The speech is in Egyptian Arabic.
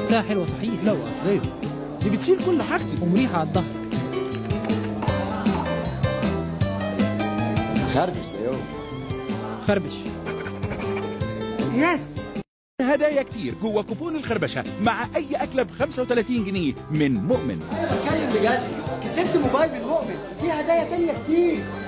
شكلها حلوة صحيح لا واصليه دي بتشيل كل حاجتي ومريحة على الظهر خربش ده يوم خربش يس هدايا كتير جوه كوبون الخربشة مع أي أكلة ب 35 جنيه من مؤمن بتكلم بجد كسبت موبايل من مؤمن وفي هدايا تانية كتير